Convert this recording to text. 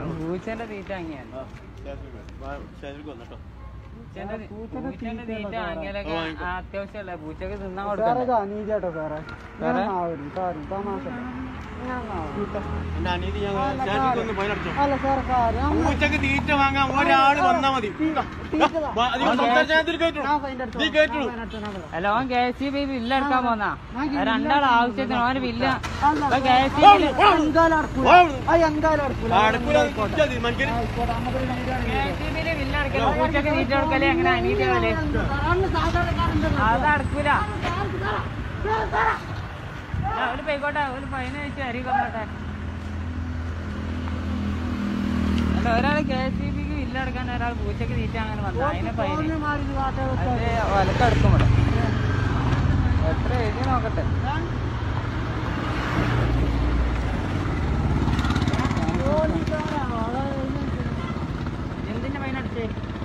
പൂച്ചന്റെ തീറ്റ വാങ്ങിയാണ് സ്റ്റേഷനിലേക്ക് വന്നിട്ടോ പൂച്ചന്റെ തീ- പൂച്ചന്റെ പൂച്ചന്റെ തീറ്റ തീറ്റ ഉള്ള വാങ്ങിയാലൊക്കെ സാധനം. ആ, അത്യാവശ്യമല്ലേ പൂച്ചക്ക് തിന്നാൻ സാറേ കൊടുക്കണ്ടേ ഇത് അനീതിയാട്ടോ സാറേ സാറേ? ഇങ്ങനെ ആവരുത് സാറ് തമാശ ഇങ്ങനെ ആവരുത്. എന്റെ അനീതി ഞാൻ അല്ല, സ്റ്റേഷനിലേക്ക് സാറേ. ഒന്ന് ഫൈൻ അടിച്ചോ അല്ല സാറേ കാര്യം നമ്മൾ- പൂച്ചക്ക് തീറ്റ വാങ്ങാൻ ഒരാള് വന്നാ മതി തീറ്റ താ. വാ, അത് ഞാൻ സംസാരിച്ചാൽ കേട്ടു ഞാൻ ഫൈൻ അടിച്ചോ. നീ കേട്ടു ഞാൻ അടിച്ചോ, ഞാൻ പറയാം. അല്ല ഓൻ K S C B bill എടുക്കാൻ പോന്നാ ഞാൻ ആ രണ്ടാൾ ആവശ്യത്തിന് ഓന് ബില്ല് അല്ല, ഇപ്പൊ കെ എസ് സി ആ, എന്തായാലും അടക്കൂല. ആ, എന്തായാലും അടക്കൂല. അടുക്കൂല തീരുമാനിക്കരുത് ആയിക്കോട്ടെ, നമുക്ക് ഒരു വീഡിയോ കെ എസ് സി ബിയില് ബില്ല് അടക്കല പൂച്ചക്ക് തീറ്റ കൊടുക്കല് എങ്ങനെ അനീതിയാവല് അന്ന് സാധാരണക്കാരൻ്റെ അത് അടക്കൂല ആ, ഒരു പോയിക്കോട്ടെ ഒരു ഫൈൻ വെച്ച് അരി കൊന്നോട്ടെ അല്ല ഒരാൾ കെ എസ് സി ബിക്ക് ബില്ല് അടക്കാൻ ഒരാൾ പൂച്ചക്ക് തീറ്റ അങ്ങനെ വന്നു അതിനെ ഫൈന് തോന്നിയ മാതിരി കാട്ടെ വെച്ചാൽ അത് വലക്കടക്കും ഇവിടെ എത്ര എഴുതി നോക്കട്ടെ എന്തിന്റെ ഫൈൻ അടിച്ചേ